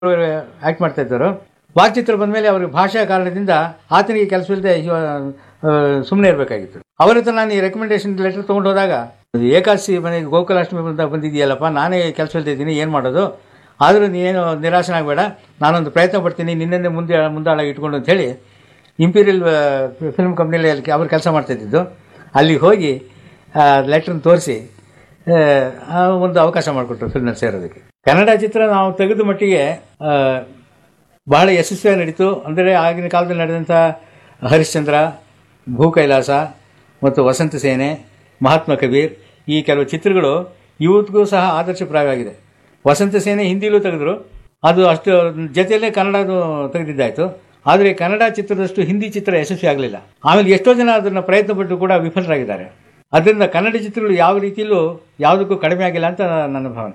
act ಮಾಡ್ತಾ ಇದ್ದರು ವಾಕ್ಚಿತ್ರ ಬಂದಮೇಲೆ ಅವ್ರಿಗೆ ಭಾಷಾ ಕಾರಣದಿಂದ ಆತನಿಗೆ ಕೆಲಸವಿಲ್ಲದೆ ಸುಮ್ಮನೆ ಇರಬೇಕಾಗಿತ್ತು ಅವರ ಹತ್ರ ನಾನು ಈ ರೆಕಮೆಂಡೇಶನ್ ಲೆಟರ್ ತೊಗೊಂಡು ಹೋದಾಗ ಏಕಾದಶಿ ಮನೆಗೆ ಗೋಕುಲಾಷ್ಟಮಿ ಬಂದ ಬಂದಿದೆಯಲ್ಲಪ್ಪ ನಾನೇ ಕೆಲಸವಿಲ್ಲದೆ ಇದ್ದೀನಿ ಏನು ಮಾಡೋದು ಆದರೂ ನೀನೇನು ನಿರಾಶನಾಗಬೇಡ ನಾನೊಂದು ಪ್ರಯತ್ನ ಪಡ್ತೀನಿ ನಿನ್ನೆ ಮುಂದೆ ಮುಂದಾಳಾಗಿ ಇಟ್ಕೊಂಡು ಅಂತ ಹೇಳಿ ಇಂಪೀರಿಯಲ್ ಫಿಲ್ಮ್ ಕಂಪ್ನಿಯಲ್ಲಿ ಅಲ್ಲಿ ಅವ್ರು ಕೆಲಸ ಮಾಡ್ತಾಯಿದ್ದು ಅಲ್ಲಿಗೆ ಹೋಗಿ ಲೆಟ್ರನ್ನ ತೋರಿಸಿ ಒಂದು ಅವಕಾಶ ಮಾಡಿಕೊಟ್ರು ಫಿಲ್ಮ್ನಲ್ಲಿ ಸೇರೋದಕ್ಕೆ ಕನ್ನಡ ಚಿತ್ರ ನಾವು ತೆಗೆದ ಮಟ್ಟಿಗೆ ಆ, ಬಹಳ ಯಶಸ್ವಿಯಾಗಿ ನಡೀತು ಅಂದರೆ ಆಗಿನ ಕಾಲದಲ್ಲಿ ನಡೆದಂಥ ಹರಿಶ್ಚಂದ್ರ ಭೂ ಕೈಲಾಸ ಮತ್ತು ವಸಂತ ಸೇನೆ ಮಹಾತ್ಮ ಕಬೀರ್ ಈ ಕೆಲವು ಚಿತ್ರಗಳು ಇವತ್ತಿಗೂ ಸಹ ಆದರ್ಶಪ್ರಾಯವಾಗಿದೆ ವಸಂತ ಸೇನೆ ಹಿಂದಿಲೂ ತೆಗೆದ್ರು ಅದು ಅಷ್ಟು ಜೊತೆಯಲ್ಲೇ ಕನ್ನಡದು ತೆಗೆದಿದ್ದಾಯಿತು ಆದರೆ ಕನ್ನಡ ಚಿತ್ರದಷ್ಟು ಹಿಂದಿ ಚಿತ್ರ ಯಶಸ್ವಿ ಆಗಲಿಲ್ಲ ಆಮೇಲೆ ಎಷ್ಟೋ ಜನ ಅದನ್ನು ಪ್ರಯತ್ನ ಪಟ್ಟು ಕೂಡ ವಿಫಲರಾಗಿದ್ದಾರೆ ಅದರಿಂದ ಕನ್ನಡ ಚಿತ್ರಗಳು ಯಾವ ರೀತಿಯಲ್ಲೂ ಯಾವುದಕ್ಕೂ ಕಡಿಮೆ ಆಗಿಲ್ಲ ಅಂತ ನನ್ನ ಭಾವನೆ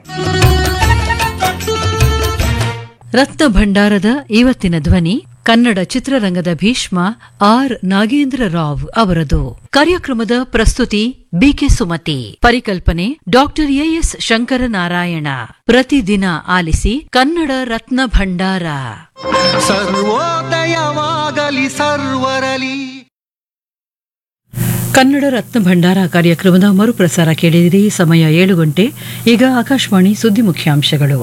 ರತ್ನ ಭಂಡಾರದ ಇವತ್ತಿನ ಧ್ವನಿ ಕನ್ನಡ ಚಿತ್ರರಂಗದ ಭೀಷ್ಮ ಆರ್ ನಾಗೇಂದ್ರ ರಾವ್ ಅವರದು ಕಾರ್ಯಕ್ರಮದ ಪ್ರಸ್ತುತಿ ಬಿಕೆ ಸುಮತಿ ಪರಿಕಲ್ಪನೆ ಡಾಕ್ಟರ್ ಎಎಸ್ ಶಂಕರನಾರಾಯಣ ಪ್ರತಿದಿನ ಆಲಿಸಿ ಕನ್ನಡ ರತ್ನ ಭಂಡಾರ ಸರ್ವೋದಯವಾಗಲಿ ಸರ್ವರಲಿ ಕನ್ನಡ ರತ್ನ ಭಂಡಾರ ಕಾರ್ಯಕ್ರಮದ ಮರುಪ್ರಸಾರ ಕೇಳಿದಿರಿ ಸಮಯ ಏಳು ಗಂಟೆ ಈಗ ಆಕಾಶವಾಣಿ ಸುದ್ದಿ ಮುಖ್ಯಾಂಶಗಳು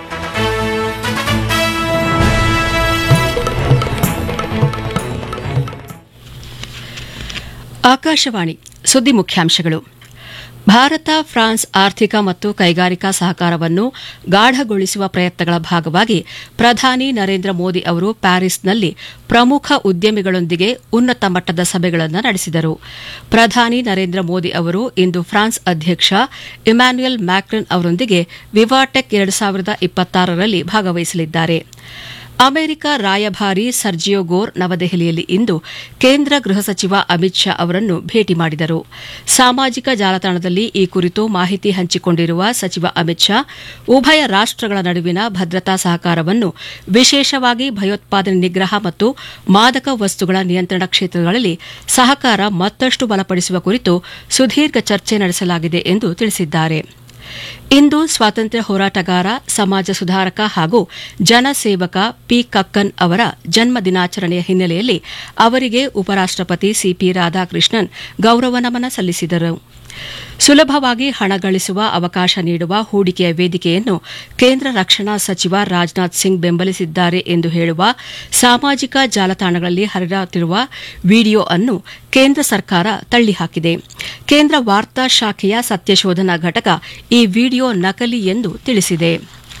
ಆಕಾಶವಾಣಿ ಸುದ್ದಿ ಮುಖ್ಯಾಂಶಗಳು ಭಾರತ ಫ್ರಾನ್ಸ್ ಆರ್ಥಿಕ ಮತ್ತು ಕೈಗಾರಿಕಾ ಸಹಕಾರವನ್ನು ಗಾಢಗೊಳಿಸುವ ಪ್ರಯತ್ನಗಳ ಭಾಗವಾಗಿ ಪ್ರಧಾನಿ ನರೇಂದ್ರ ಮೋದಿ ಅವರು ಪ್ಯಾರಿಸ್ನಲ್ಲಿ ಪ್ರಮುಖ ಉದ್ಯಮಿಗಳೊಂದಿಗೆ ಉನ್ನತ ಮಟ್ಟದ ಸಭೆಗಳನ್ನು ನಡೆಸಿದರು ಪ್ರಧಾನಿ ನರೇಂದ್ರ ಮೋದಿ ಅವರು ಇಂದು ಫ್ರಾನ್ಸ್ ಅಧ್ಯಕ್ಷ ಇಮ್ಯಾನ್ಯುಯಲ್ ಮ್ಯಾಕ್ರನ್ ಅವರೊಂದಿಗೆ ವಿವಾಟೆಕ್ ಎರಡು ಸಾವಿರದ ಇಪ್ಪತ್ತಾರರಲ್ಲಿ ಭಾಗವಹಿಸಲಿದ್ದಾರೆ ಅಮೆರಿಕ ರಾಯಭಾರಿ ಸರ್ಜಿಯೋ ಗೋರ್ ನವದೆಹಲಿಯಲ್ಲಿ ಇಂದು ಕೇಂದ್ರ ಗೃಹ ಸಚಿವ ಅಮಿತ್ ಶಾ ಅವರನ್ನು ಭೇಟಿ ಮಾಡಿದರು ಸಾಮಾಜಿಕ ಜಾಲತಾಣದಲ್ಲಿ ಈ ಕುರಿತು ಮಾಹಿತಿ ಹಂಚಿಕೊಂಡಿರುವ ಸಚಿವ ಅಮಿತ್ ಶಾ ಉಭಯ ರಾಷ್ಟಗಳ ನಡುವಿನ ಭದ್ರತಾ ಸಹಕಾರವನ್ನು ವಿಶೇಷವಾಗಿ ಭಯೋತ್ಪಾದನೆ ನಿಗ್ರಹ ಮತ್ತು ಮಾದಕ ವಸ್ತುಗಳ ನಿಯಂತ್ರಣ ಕ್ಷೇತ್ರಗಳಲ್ಲಿ ಸಹಕಾರ ಮತ್ತಷ್ಟು ಬಲಪಡಿಸುವ ಕುರಿತು ಸುದೀರ್ಘ ಚರ್ಚೆ ನಡೆಸಲಾಗಿದೆ ಎಂದು ತಿಳಿಸಿದ್ದಾರೆ ಇಂದು ಸ್ವಾತಂತ್ರ್ಯ ಹೋರಾಟಗಾರ ಸಮಾಜ ಸುಧಾರಕ ಹಾಗೂ ಜನಸೇವಕ ಪಿ ಕಕ್ಕನ್ ಅವರ ಜನ್ಮ ದಿನಾಚರಣೆಯ ಹಿನ್ನೆಲೆಯಲ್ಲಿ ಅವರಿಗೆ ಉಪರಾಷ್ಟಪತಿ ಸಿಪಿ ರಾಧಾಕೃಷ್ಣನ್ ಗೌರವ ನಮನ ಸಲ್ಲಿಸಿದರು ಸುಲಭವಾಗಿ ಹಣ ಗಳಿಸುವ ಅವಕಾಶ ನೀಡುವ ಹೂಡಿಕೆಯ ವೇದಿಕೆಯನ್ನು ಕೇಂದ್ರ ರಕ್ಷಣಾ ಸಚಿವ ರಾಜನಾಥ್ ಸಿಂಗ್ ಬೆಂಬಲಿಸಿದ್ದಾರೆ ಎಂದು ಹೇಳುವ ಸಾಮಾಜಿಕ ಜಾಲತಾಣಗಳಲ್ಲಿ ಹರಿದಾಡುತ್ತಿರುವ ವಿಡಿಯೋ ಅನ್ನು ಕೇಂದ್ರ ಸರ್ಕಾರ ತಳ್ಳಿಹಾಕಿದೆ ಕೇಂದ್ರ ವಾರ್ತಾ ಶಾಖೆಯ ಸತ್ಯಶೋಧನಾ ಘಟಕ ಈ ವಿಡಿಯೋ ನಕಲಿ ಎಂದು ತಿಳಿಸಿದೆ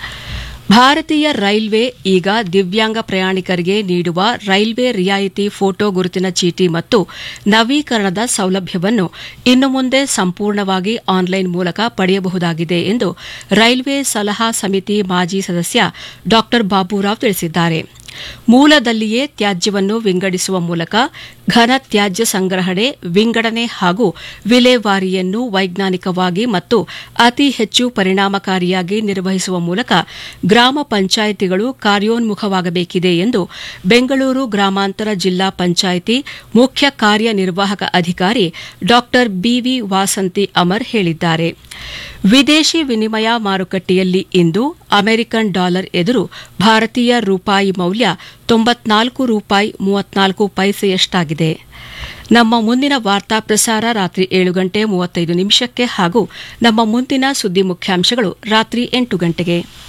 ಭಾರತೀಯ ರೈಲ್ವೆ ಈಗ ದಿವ್ಯಾಂಗ ಪ್ರಯಾಣಿಕರಿಗೆ ನೀಡುವ ರೈಲ್ವೆ ರಿಯಾಯಿತಿ ಫೋಟೋ ಗುರುತಿನ ಚೀಟಿ ಮತ್ತು ನವೀಕರಣದ ಸೌಲಭ್ಯವನ್ನು ಇನ್ನು ಮುಂದೆ ಸಂಪೂರ್ಣವಾಗಿ ಆನ್ಲೈನ್ ಮೂಲಕ ಪಡೆಯಬಹುದಾಗಿದೆ ಎಂದು ರೈಲ್ವೆ ಸಲಹಾ ಸಮಿತಿ ಮಾಜಿ ಸದಸ್ಯ ಡಾ ಬಾಬುರಾವ್ ತಿಳಿಸಿದ್ದಾರೆ ಮೂಲದಲ್ಲಿಯೇ ತ್ಯಾಜ್ಯವನ್ನು ವಿಂಗಡಿಸುವ ಮೂಲಕ ಘನ ತ್ಯಾಜ್ಯ ಸಂಗ್ರಹಣೆ ವಿಂಗಡಣೆ ಹಾಗೂ ವಿಲೇವಾರಿಯನ್ನು ವೈಜ್ಞಾನಿಕವಾಗಿ ಮತ್ತು ಅತಿ ಹೆಚ್ಚು ಪರಿಣಾಮಕಾರಿಯಾಗಿ ನಿರ್ವಹಿಸುವ ಮೂಲಕ ಗ್ರಾಮ ಪಂಚಾಯಿತಿಗಳು ಕಾರ್ಯೋನ್ಮುಖವಾಗಬೇಕಿದೆ ಎಂದು ಬೆಂಗಳೂರು ಗ್ರಾಮಾಂತರ ಜಿಲ್ಲಾ ಪಂಚಾಯಿತಿ ಮುಖ್ಯ ಕಾರ್ಯನಿರ್ವಾಹಕ ಅಧಿಕಾರಿ ಡಾ ಬಿವಿ ವಾಸಂತಿ ಅಮರ್ ಹೇಳಿದ್ದಾರೆ ವಿದೇಶಿ ವಿನಿಮಯ ಮಾರುಕಟ್ಟೆಯಲ್ಲಿ ಇಂದು ಅಮೆರಿಕನ್ ಡಾಲರ್ ಎದುರು ಭಾರತೀಯ ರೂಪಾಯಿ ಮೌಲ್ಯ ತೊಂಬತ್ನಾಲ್ಕು ರೂಪಾಯಿ ಮೂವತ್ನಾಲ್ಕು ಪೈಸೆಯಷ್ಟಾಗಿದೆ ನಮ್ಮ ಮುಂದಿನ ವಾರ್ತಾ ಪ್ರಸಾರ ರಾತ್ರಿ ಏಳು ಗಂಟೆ ಮೂವತ್ತೈದು ನಿಮಿಷಕ್ಕೆ ಹಾಗೂ ನಮ್ಮ ಮುಂದಿನ ಸುದ್ದಿ ಮುಖ್ಯಾಂಶಗಳು ರಾತ್ರಿ ಎಂಟು ಗಂಟೆಗೆ